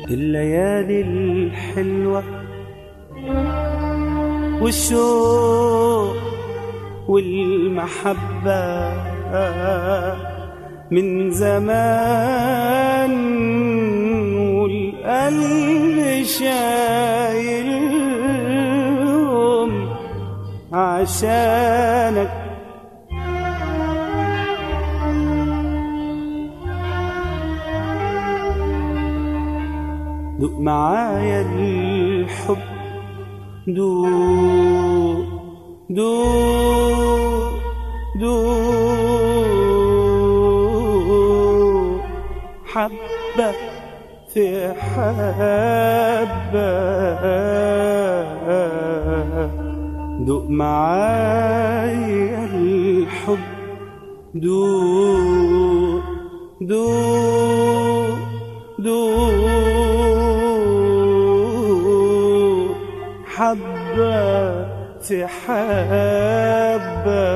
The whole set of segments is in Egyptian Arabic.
الليالي الحلوة والشوق والمحبة من زمان والقلب شايلهم عشانك دوق معايا الحب دوق دوق دوق حبة في حبة دوق معايا الحب دوق دوق دوق حبة في حبة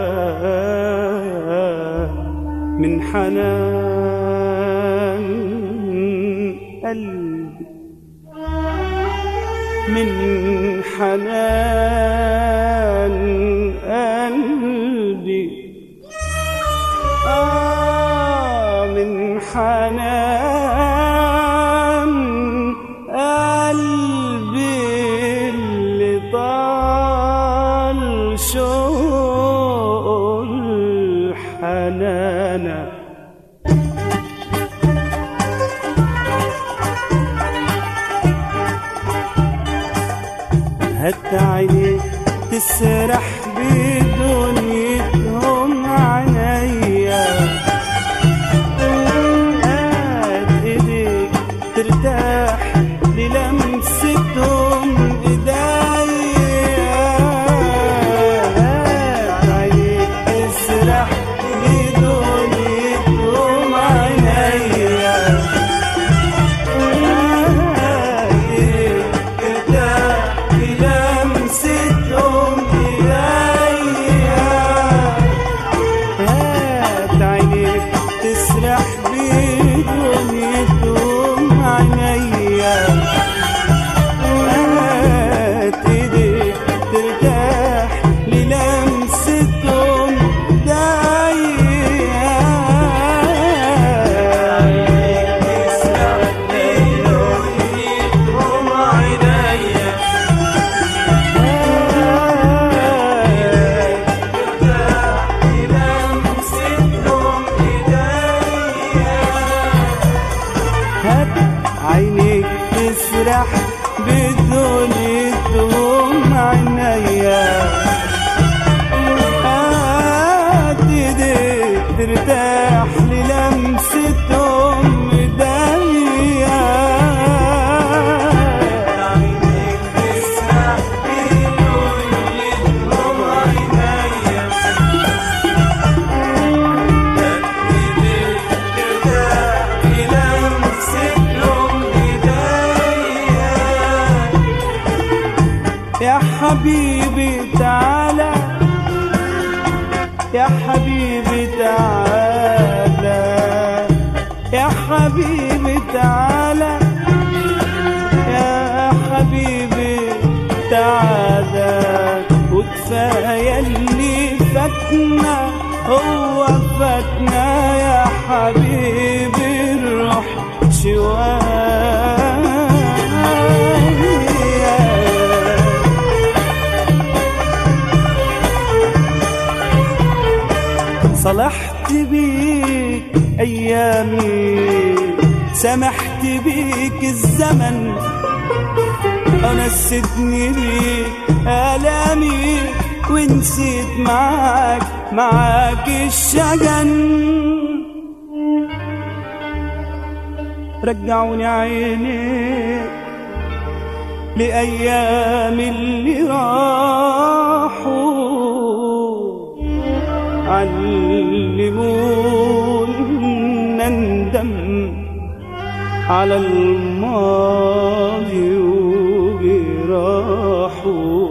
من حنان قلبي من حنان قلبي آه من حنان قلبي اللي طال شوق الحنانه هات عينيك تسرح بدنيتهم عينيا هات ايديك ترتاح للمستهم ايديا هات عينيك تسرح بدنيتهم عينيا تسرح بدنيتهم عينيا هات ايديك ترتاح للمستهم دايا تسرح بدنيتهم عينيا هات عينيك تسرح بدنيتهم عينيا هات ايديك ترتاح للمستهم ايديا عينيك تسرح بدنيتهم عينيا يا حبيبي تعالى يا حبيبي تعالى يا حبيبي تعالى يا حبيبي تعالى وكفاية اللي فاتنا هو فاتنا يا حبيبي الروح شوية صلحت بيك ايامي سمحت بيك الزمن ونستني بيك الامي ونسيت معاك معاك الشجن رجعوني عيني لأيام اللي راحوا علمونا ندم على الماضي وجراحه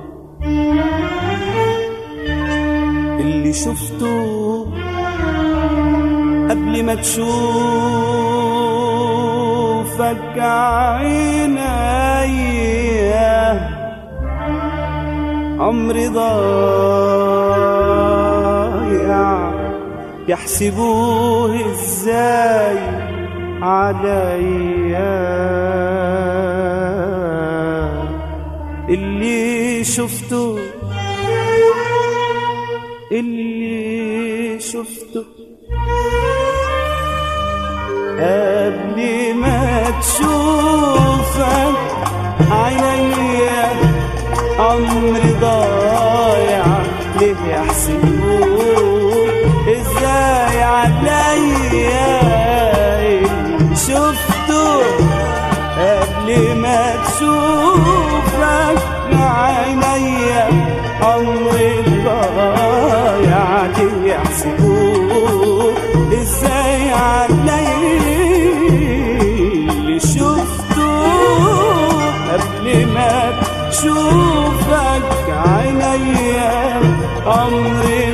اللي شفته قبل ما تشوف تشوفك عينيا عمري ضايع يحسبوه ازاي عليا اللي شفته اللي شفته قبل ما تشوفك عينيا عمري ضايع ليه يحسبوه ازاي عليا اللي شفته قبل ما تشوفك عينيا عمري ضايع ليه يحسبوه ازاي عليا اللي شفته قبل ما تشوفك عينيا عمري